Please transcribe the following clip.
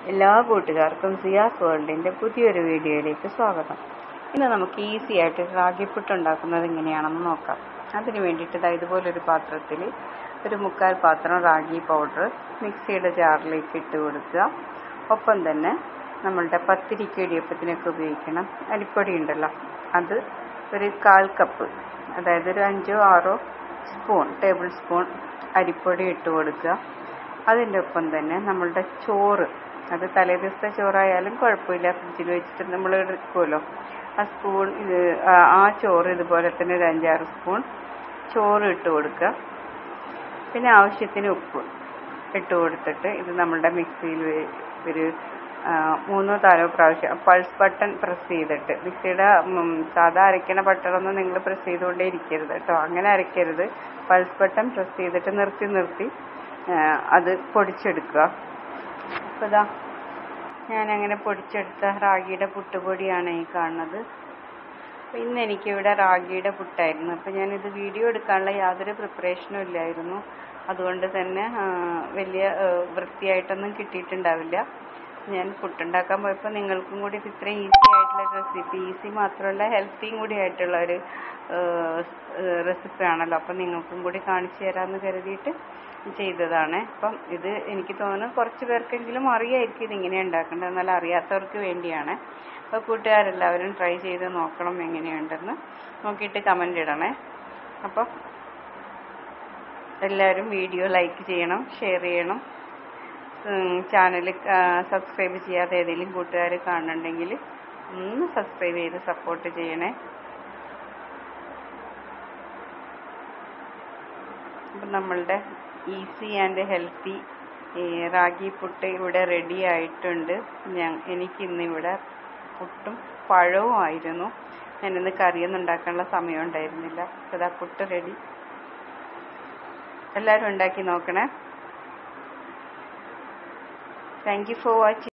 എല്ലാ കൂട്ടുകാർക്കും സിയാസ് വേൾഡിൻ്റെ പുതിയൊരു വീഡിയോയിലേക്ക് സ്വാഗതം ഇന്ന് നമുക്ക് ഈസി ആയിട്ട് റാഗിപ്പുട്ട് ഉണ്ടാക്കുന്നത് എങ്ങനെയാണെന്ന് നോക്കാം അതിന് വേണ്ടിയിട്ട് ദാ ഇതുപോലൊരു പാത്രത്തിൽ ഒരു മുക്കാൽ പാത്രം റാഗി പൗഡർ മിക്സിയുടെ ജാറിലേക്ക് ഇട്ട് കൊടുക്കുക ഒപ്പം തന്നെ നമ്മളുടെ പത്തിരിക്ക് ഇടിയപ്പത്തിനൊക്കെ ഉപയോഗിക്കണം അരിപ്പൊടി ഉണ്ടല്ലോ അത് ഒരു കാൽ കപ്പ് അതായത് ഒരു അഞ്ചോ ആറോ സ്പൂൺ ടേബിൾ സ്പൂൺ അരിപ്പൊടി ഇട്ട് കൊടുക്കുക അതിൻ്റെ ഒപ്പം തന്നെ നമ്മളുടെ ചോറ് അത് തലേ ദിവസത്തെ ചോറായാലും കുഴപ്പമില്ല ഫ്രിഡ്ജിൽ വെച്ചിട്ട് നമ്മൾ എടുക്കുമല്ലോ ആ സ്പൂൺ ഇത് ആ- ആ ചോറ് ഇതുപോലെ തന്നെ ഒരു അഞ്ചാറ് സ്പൂൺ ചോറ് ഇട്ട് കൊടുക്കുക പിന്നെ ആവശ്യത്തിന് ഉപ്പ് ഇട്ട് കൊടുത്തിട്ട് ഇത് നമ്മളുടെ മിക്സിയിൽ ഒരു ആ, മൂന്നോ നാലോ പ്രാവശ്യം പൾസ് ബട്ടൺ പ്രസ് ചെയ്തിട്ട് മിക്സിയുടെ ഉം, സാധാ അരയ്ക്കണ ബട്ടണൊന്നും നിങ്ങൾ പ്രസ് ചെയ്തുകൊണ്ടേ ഇരിക്കരുത് കേട്ടോ അങ്ങനെ അരയ്ക്കരുത് പൾസ് ബട്ടൺ പ്രസ് ചെയ്തിട്ട് നിർത്തി നിർത്തി ആ, അത് പൊടിച്ചെടുക്കുക അപ്പോൾ ഇതാ ഞാനങ്ങനെ പൊടിച്ചെടുത്ത റാഗിയുടെ പുട്ടുപൊടിയാണ് ഈ കാണുന്നത് അപ്പോൾ ഇന്ന് എനിക്കിവിടെ റാഗിയുടെ പുട്ടായിരുന്നു അപ്പോൾ ഞാനിത് വീഡിയോ എടുക്കാനുള്ള യാതൊരു പ്രിപ്പറേഷനും ഇല്ലായിരുന്നു അതുകൊണ്ട് തന്നെ ആ, വലിയ ആ, വൃത്തിയായിട്ടൊന്നും കിട്ടിയിട്ടുണ്ടാവില്ല ഞാൻ പുട്ടുണ്ടാക്കാൻ പോയപ്പോൾ നിങ്ങൾക്കും കൂടി ഇത് ഇത്രയും ഈസി ആയിട്ടുള്ള റെസിപ്പി ഈസി മാത്രമല്ല ഹെൽത്തിയും കൂടി ആയിട്ടുള്ള ഒരു റെസിപ്പി ആണല്ലോ അപ്പം നിങ്ങൾക്കും കൂടി കാണിച്ചു തരാമെന്ന് കരുതിയിട്ട് ചെയ്തതാണ് അപ്പം ഇത് എനിക്ക് തോന്നുന്നു കുറച്ച് പേർക്കെങ്കിലും അറിയായിരിക്കും ഇതിങ്ങനെ ഉണ്ടാക്കേണ്ടത് എന്നാൽ അറിയാത്തവർക്ക് വേണ്ടിയാണ് അപ്പോൾ കൂട്ടുകാരെല്ലാവരും ട്രൈ ചെയ്ത് നോക്കണം എങ്ങനെയുണ്ടെന്ന് നോക്കിയിട്ട് കമൻ്റ് ഇടണേ അപ്പോൾ എല്ലാവരും വീഡിയോ ലൈക്ക് ചെയ്യണം ഷെയർ ചെയ്യണം ചാനൽ സബ്സ്ക്രൈബ് ചെയ്യാതെ ഏതെങ്കിലും കൂട്ടുകാർ കാണുന്നുണ്ടെങ്കിൽ ഒന്ന് സബ്സ്ക്രൈബ് ചെയ്ത് സപ്പോർട്ട് ചെയ്യണേ അപ്പം നമ്മളുടെ easy and healthy ragi puttu ഇവിടെ റെഡി ആയിട്ടുണ്ട് ഞാൻ എനിക്കിന്നിവിടെ പുട്ടും പഴവും ആയിരുന്നു ഞാനിന്ന് കറിയൊന്നും ഉണ്ടാക്കാനുള്ള സമയം ഉണ്ടായിരുന്നില്ല അപ്പോൾ ഇതാ പുട്ട് റെഡി എല്ലാവരും ഉണ്ടാക്കി നോക്കണേ താങ്ക് യു ഫോർ വാച്ചിങ്